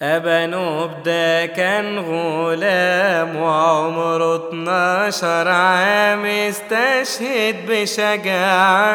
أبنوب ده كان غلام وعمره 12 عام استشهد بشجاعة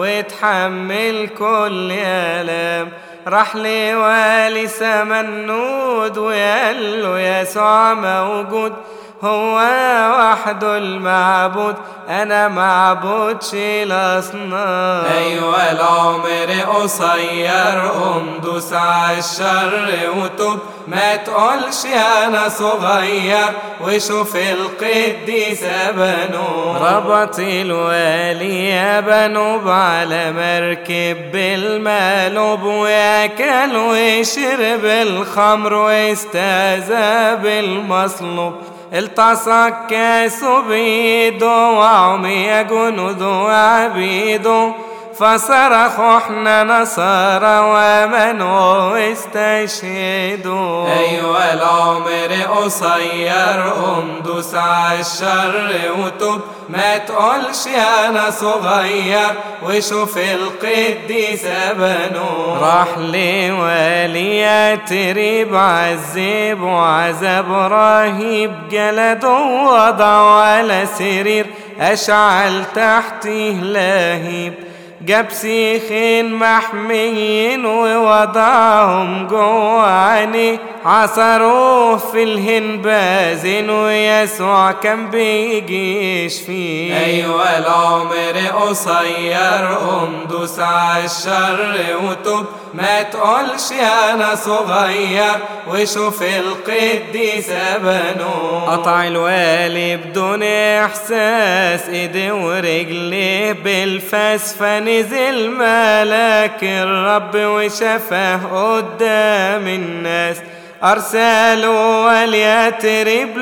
وتحمل كل ألام راح لوالي سمنود وقال له يسوع موجود هو وحده المعبود انا معبودش الاصنام ايوه العمر قصير قوم دوس عالشر وتوب ما تقولش انا صغير وشوف القديس بنوب ربط الوالي يا بنوب على مركب بالمالوب واكل وشرب الخمر واستهزأ بالمصلوب التصق كاسه بيده وعمي جنوده وعبيده فصرخوا احنا نصارى ومنوا استشهدوا ايوه العمر قصير قوم دوس عالشر وتوب ما تقولش انا صغير وشوف القديس بنوب راح لوالي يتريب عذب وعذاب رهيب جلده وضع على سرير اشعل تحته لهيب جاب سيخين محميين ووضعهم جوه عينيه عصروه في الهنبازين ويسوع كان بيجي يشفيه ايوه العمر قصير قوم دوس عالشر وتوب ما تقولش انا صغير وشوف القديس بنوب قطع الوالي بدون احساس ايديه ورجليه بالفاس فنزل ملاك الرب وشفاه قدام الناس أرسلوا وليترب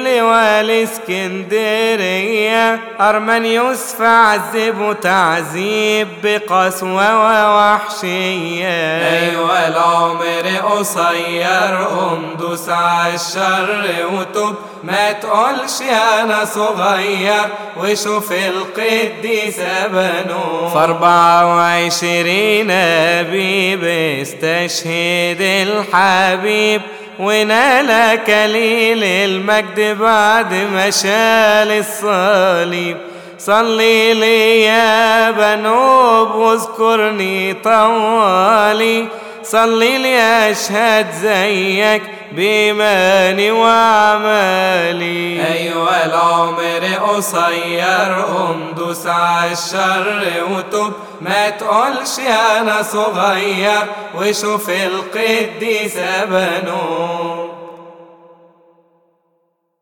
والاسكندرية أرمنيوس فعذبوا تعذيب بقسوة ووحشية أيوة العمر قصير قوم دوس عالشر وتوب ما تقولش أنا صغير وشوف القديس بنوب في أربعة وعشرين أبيب استشهد الحبيب ونال كليل المجد بعد ما شال الصليب صلي لي يا بنوب واذكرني طوالي صلي لي أشهد زيك بإيماني وأعمالي أيوة العمر قصير قوم دوس عالشر وتوب ما تقولش أنا صغير وشوف القديس بنوب